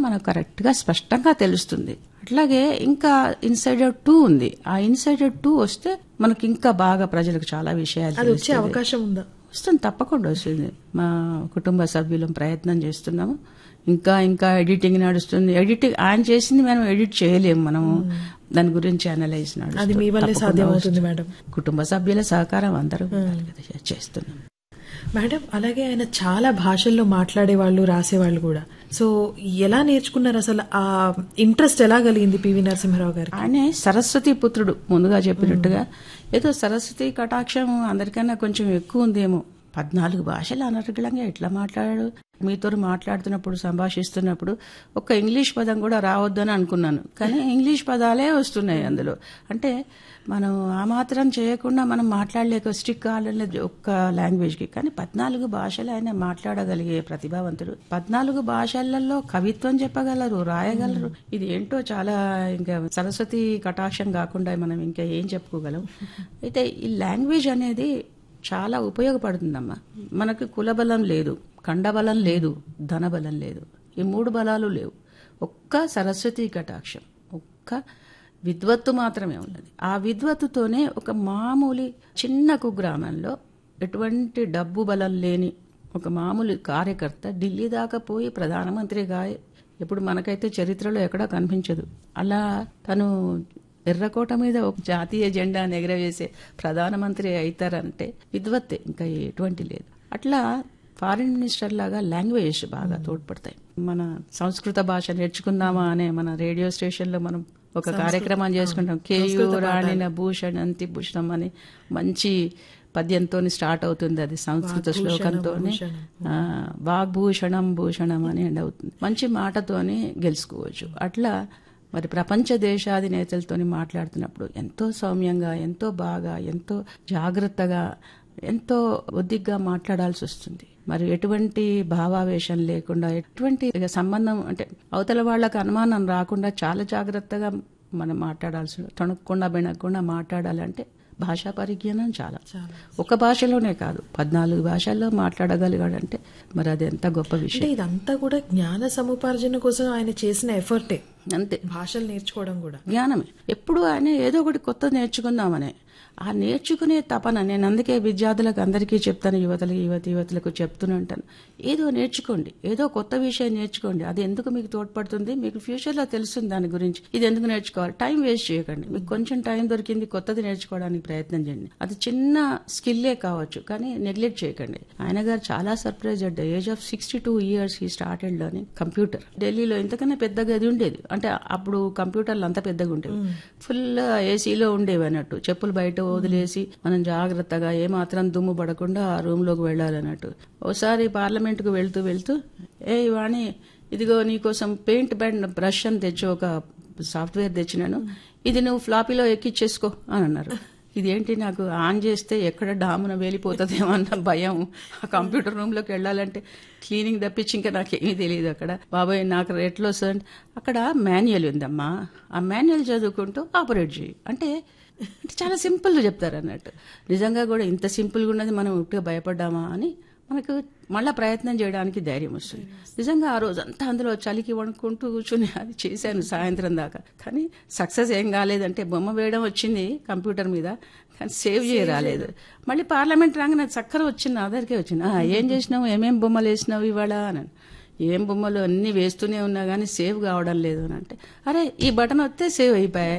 మనకు కరెక్ట్ గా స్పష్టంగా తెలుస్తుంది అట్లాగే ఇంకా ఇన్సైడర్ టూ ఉంది ఆ ఇన్సైడర్ టూ వస్తే మనకి ఇంకా బాగా ప్రజలకు చాలా విషయాలు అది వచ్చే తెలుస్తుంది. అవకాశం ఉందా వస్తుంది తప్పకుండా వస్తుంది మా కుటుంబ సభ్యులం ప్రయత్నం చేస్తున్నాము ఇంకా ఇంకా ఎడిటింగ్ నడుస్తుంది ఎడిటింగ్ ఆయన చేసింది మనం ఎడిట్ చేయలేము మనము దాని గురించి అనలైజ్ అది మీ వల్లే సాధ్యమవుతుంది మేడం కుటుంబ సభ్యుల సహకారం అందరూ ఉండాలి కదా, చేస్తున్నాం మేడం అలాగే ఆయన చాలా భాషల్లో మాట్లాడే వాళ్ళు రాసేవాళ్ళు కూడా సో ఎలా నేర్చుకున్నారు అసలు ఆ ఇంట్రెస్ట్ ఎలా కలిగింది పివి నరసింహారావు గారికి ఆయనే సరస్వతి పుత్రుడు ముందుగా చెప్పినట్టుగా ఏదో సరస్వతి కటాక్షం అందరికన్నా కొంచెం ఎక్కువ ఉందేమో పద్నాలుగు భాషలు అనర్గళంగా ఎట్లా మాట్లాడాడు మీతో మాట్లాడుతున్నప్పుడు సంభాషిస్తున్నప్పుడు ఒక్క ఇంగ్లీష్ పదం కూడా రావద్దని అనుకున్నాను కానీ ఇంగ్లీష్ పదాలే వస్తున్నాయి అందులో అంటే మనం ఆ మాత్రం చేయకుండా మనం మాట్లాడలేక స్టిక్ కాలేదు ఒక్క లాంగ్వేజ్కి కానీ పద్నాలుగు భాషలు ఆయన మాట్లాడగలిగే ప్రతిభావంతుడు పద్నాలుగు భాషలలో కవిత్వం చెప్పగలరు రాయగలరు ఇది ఏంటో చాలా ఇంకా సరస్వతి కటాక్షం కాకుండా మనం ఇంకా ఏం చెప్పుకోగలం అయితే ఈ లాంగ్వేజ్ అనేది చాలా ఉపయోగపడుతుందమ్మా మనకు కులబలం లేదు కండబలం లేదు ధనబలం లేదు ఈ మూడు బలాలు లేవు ఒక్క సరస్వతి కటాక్షం ఒక్క విద్వత్తు మాత్రమే ఉన్నది ఆ విద్వత్తుతోనే ఒక మామూలు చిన్న కుగ్రామంలో ఎటువంటి డబ్బు బలం లేని ఒక మామూలు కార్యకర్త ఢిల్లీ దాకా పోయి ప్రధానమంత్రిగా ఇప్పుడు మనకైతే చరిత్రలో ఎక్కడా కనిపించదు అలా తను ఎర్రకోట మీద ఒక జాతీయ జెండా ఎగరవేసే ప్రధానమంత్రి అవుతారంటే విద్వత్తే ఇంకా ఎటువంటి లేదు అట్లా ఫారిన్ మినిస్టర్ లాగా లాంగ్వేజ్ బాగా తోడ్పడతాయి మన సంస్కృత భాష నేర్చుకుందామా అనే మన రేడియో స్టేషన్ లో మనం ఒక కార్యక్రమం చేసుకుంటాం కేయు రాణిన భూషణ్ అంతి భూషణం అని మంచి పద్యంతో స్టార్ట్ అవుతుంది అది సంస్కృత శ్లోకంతోనే ఆ, వాగ్భూషణం భూషణం అని ఎండ్ అవుతుంది మంచి మాటతోని గెలుచుకోవచ్చు అట్లా మరి ప్రపంచ దేశాధినేతలతో మాట్లాడుతున్నప్పుడు ఎంతో సౌమ్యంగా ఎంతో బాగా ఎంతో జాగ్రత్తగా ఎంతో ఒద్దిగ్గా మాట్లాడాల్సి వస్తుంది మరి ఎటువంటి భావావేశం లేకుండా ఎటువంటి ఇక సంబంధం అంటే అవతల వాళ్ళకి అనుమానం రాకుండా చాలా జాగ్రత్తగా మనం మాట్లాడాల్సి తణుక్కుండా బెనక్కుండా మాట్లాడాలంటే భాషా పరిజ్ఞానం చాలా ఒక భాషలోనే కాదు పద్నాలుగు భాషల్లో మాట్లాడగలిగాడంటే మరి అది ఎంత గొప్ప విషయం అంటే ఇదంతా కూడా జ్ఞాన సముపార్జన కోసం ఆయన చేసిన ఎఫర్టే అంతే భాషలు నేర్చుకోవడం కూడా జ్ఞానమే ఎప్పుడు ఆయన ఏదో ఒకటి కొత్త నేర్చుకుందామనే ఆ నేర్చుకునే తపన నేను అందుకే విద్యార్థులకు అందరికీ చెప్తాను యువతలకు యువతి యువతులకు చెప్తూనే ఉంటాను ఏదో నేర్చుకోండి ఏదో కొత్త విషయం నేర్చుకోండి అది ఎందుకు మీకు తోడ్పడుతుంది మీకు ఫ్యూచర్లో తెలుస్తుంది దాని గురించి ఇది ఎందుకు నేర్చుకోవాలి టైం వేస్ట్ చేయకండి మీకు కొంచెం టైం దొరికింది కొత్తది నేర్చుకోవడానికి ప్రయత్నం చేయండి అది చిన్న స్కిల్లే కావచ్చు కానీ నెగ్లెక్ట్ చేయకండి ఆయన గారు చాలా surprise at the age of sixty two years ఈ స్టార్టెడ్ లోని కంప్యూటర్ ఢిల్లీలో ఇంతకన్నా పెద్ద గది ఉండేది అంటే అప్పుడు కంప్యూటర్లు అంత పెద్దగా ఉండేవి ఫుల్ ఏసీలో ఉండేవి అన్నట్టు చెప్పులు బయట వదిలేసి మనం జాగ్రత్తగా ఏమాత్రం దుమ్ము పడకుండా ఆ రూమ్ లోకి వెళ్ళాలన్నట్టు ఒకసారి పార్లమెంట్ కు వెళ్తూ వెళ్తూ ఏ వాణి ఇదిగో నీకోసం పెయింట్ బ్యాండ్ బ్రష్ అని తెచ్చి ఒక సాఫ్ట్వేర్ తెచ్చినాను ఇది నువ్వు ఫ్లాపీలో ఎక్కిచ్చేసుకో అని అన్నారు ఇదేంటి నాకు ఆన్ చేస్తే ఎక్కడ డామున వేలిపోతుందేమో అన్న భయం ఆ కంప్యూటర్ రూమ్ లోకి వెళ్ళాలంటే క్లీనింగ్ తప్పించి ఇంకా నాకేమీ తెలియదు అక్కడ బాబాయ్ నాకు ఎట్లా వస్తుంది అక్కడ మాన్యువల్ ఉందమ్మా ఆ మాన్యువల్ చదువుకుంటూ ఆపరేట్ చేయి అంటే అంటే చాలా సింపుల్గా చెప్తారు అన్నట్టు నిజంగా కూడా ఇంత సింపుల్గా ఉన్నది మనం ఉట్టిగా భయపడ్డామా అని మనకు మళ్ళా ప్రయత్నం చేయడానికి ధైర్యం వస్తుంది నిజంగా ఆ రోజు అంతా అందులో చలికి వణుకుంటూ కూర్చుని అది చేశాను సాయంత్రం దాకా కానీ సక్సెస్ ఏం కాలేదంటే బొమ్మ వేయడం వచ్చింది కంప్యూటర్ మీద కానీ సేవ్ చేయరాలేదు మళ్ళీ పార్లమెంట్ రాగానే చక్కర వచ్చింది నా దగ్గరికే వచ్చింది "ఆ, ఏం చేసినావు ఏమేం బొమ్మలు వేసినావు ఇవాళ అని ఏం బొమ్మలు అన్ని వేస్తూనే ఉన్నా కానీ సేవ్ కావడం లేదు అని అంటే అరే ఈ బటన్ వస్తే సేవ్ అయిపోయాయి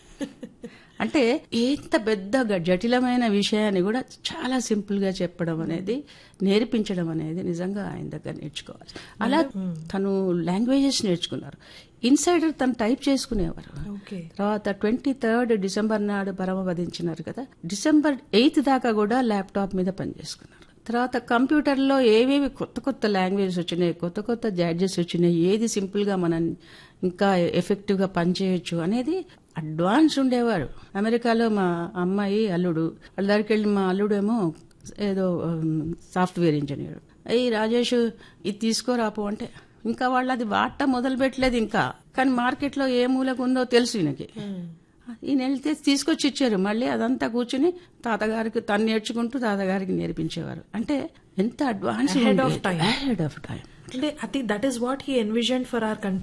అంటే ఎంత పెద్ద గ- జటిలమైన విషయాన్ని కూడా చాలా సింపుల్ గా చెప్పడం అనేది నేర్పించడం అనేది నిజంగా ఆయన దగ్గర నేర్చుకోవాలి అలా తను లాంగ్వేజెస్ నేర్చుకున్నారు ఇన్సైడర్ తను టైప్ చేసుకునేవారు ఓకే తర్వాత ట్వంటీ థర్డ్ డిసెంబర్ నాడు పరమవదించినారు కదా డిసెంబర్ ఎయిత్ దాకా కూడా ల్యాప్టాప్ మీద పనిచేసుకున్నారు తర్వాత కంప్యూటర్లో ఏవేవి కొత్త కొత్త లాంగ్వేజెస్ వచ్చినాయి కొత్త కొత్త జాడ్జెస్ వచ్చినాయి ఏది సింపుల్ గా మనం ఇంకా ఎఫెక్టివ్ గా పనిచేయొచ్చు అనేది అడ్వాన్స్ ఉండేవారు అమెరికాలో మా అమ్మాయి అల్లుడు వాళ్ళ దగ్గరికి వెళ్ళి మా అల్లుడేమో ఏదో సాఫ్ట్వేర్ ఇంజనీర్ అయ్యి రాజేష్ ఇది తీసుకోరాపు అంటే ఇంకా వాళ్ళు అది వాడటం మొదలు పెట్టలేదు ఇంకా కానీ మార్కెట్లో ఏ మూలకు ఉందో తెలుసు ఈయనకి ఈయన వెళ్తే తీసుకొచ్చి ఇచ్చారు మళ్ళీ అదంతా కూర్చుని తాతగారికి తను నేర్చుకుంటూ తాతగారికి నేర్పించేవారు అంటే ఎంత advance Ahead of time. Head of time అంటే అది that is what he envision for our country